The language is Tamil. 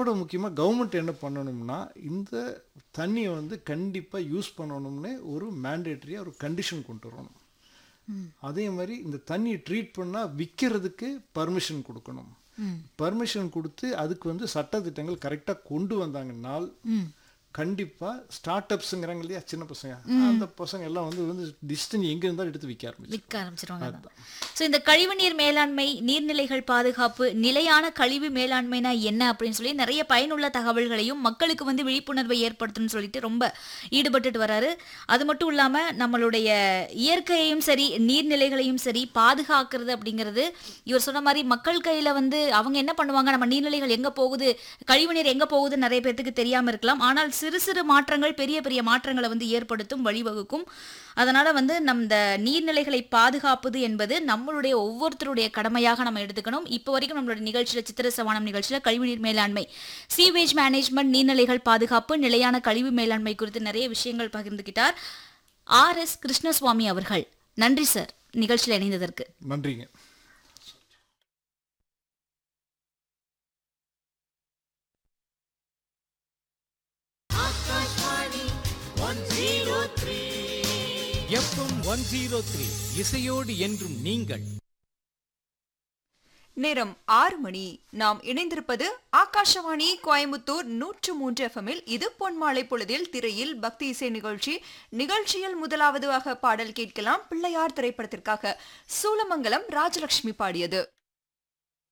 அதோட முக்கியமாக கவர்மெண்ட் என்ன பண்ணணும்னா இந்த தண்ணியை வந்து கண்டிப்பாக யூஸ் பண்ணணும்னு ஒரு மேண்டேட்டரியாக ஒரு கண்டிஷன் கொண்டு வரணும் அதே மாதிரி இந்த தண்ணியை ட்ரீட் பண்ணால் விற்கிறதுக்கு பர்மிஷன் கொடுக்கணும் பர்மிஷன் கொடுத்து அதுக்கு வந்து சட்டத்திட்டங்கள் கரெக்டாக கொண்டு வந்தாங்கன்னால் கண்டிப்பாக ஸ்டார்ட் அப்ஸுங்கிறாங்க இல்லையா சின்ன பசங்க அந்த பசங்க எல்லாம் வந்து வந்து டிஸ்டன்ஸ் எங்கே இருந்தாலும் எடுத்து விற்க ஆரம்பிச்சு விற்க ஆரம்பிச்சிருவாங்க ஸோ இந்த கழிவுநீர் மேலாண்மை நீர்நிலைகள் பாதுகாப்பு நிலையான கழிவு மேலாண்மைனா என்ன அப்படின்னு சொல்லி நிறைய பயனுள்ள தகவல்களையும் மக்களுக்கு வந்து விழிப்புணர்வை ஏற்படுத்தணும்னு சொல்லிட்டு ரொம்ப ஈடுபட்டுட்டு வராரு அது மட்டும் இல்லாம நம்மளுடைய இயற்கையையும் சரி நீர்நிலைகளையும் சரி பாதுகாக்கிறது அப்படிங்கிறது இவர் சொன்ன மாதிரி மக்கள் கையில வந்து அவங்க என்ன பண்ணுவாங்க நம்ம நீர்நிலைகள் எங்க போகுது கழிவுநீர் எங்க போகுது நிறைய பேர்த்துக்கு தெரியாம இருக்கலாம் ஆனால் சிறு சிறு மாற்றங்கள் பெரிய பெரிய மாற்றங்களை வந்து ஏற்படுத்தும் வழிவகுக்கும் அதனால வந்து நம் இந்த நீர்நிலைகளை பாதுகாப்பது என்பது நம்மளுடைய ஒவ்வொருத்தருடைய கடமையாக நம்ம எடுத்துக்கணும் இப்போ வரைக்கும் நம்மளுடைய நிகழ்ச்சியில சித்திர சவானம் நிகழ்ச்சியில கழிவுநீர் மேலாண்மை சீவேஜ் மேனேஜ்மெண்ட் நீர்நிலைகள் பாதுகாப்பு நிலையான கழிவு மேலாண்மை குறித்து நிறைய விஷயங்கள் பகிர்ந்துகிட்டார் ஆர் எஸ் கிருஷ்ணசுவாமி அவர்கள் நன்றி சார் நிகழ்ச்சியில் இணைந்ததற்கு நன்றிங்க எஃப்எம் ஒன் ஜீரோ த்ரீ இசையோடு என்றும் நீங்கள் நேரம் ஆறு மணி நாம் இணைந்திருப்பது ஆகாஷவாணி கோயம்புத்தூர் நூற்று மூன்று எஃப்எம்மில் இது பொன்மாலை பொழுதில் திரையில் பக்தி இசை நிகழ்ச்சி நிகழ்ச்சியில் முதலாவதாக பாடல் கேட்கலாம் பிள்ளையார் திரைப்படத்திற்காக சூலமங்கலம் ராஜலட்சுமி பாடியது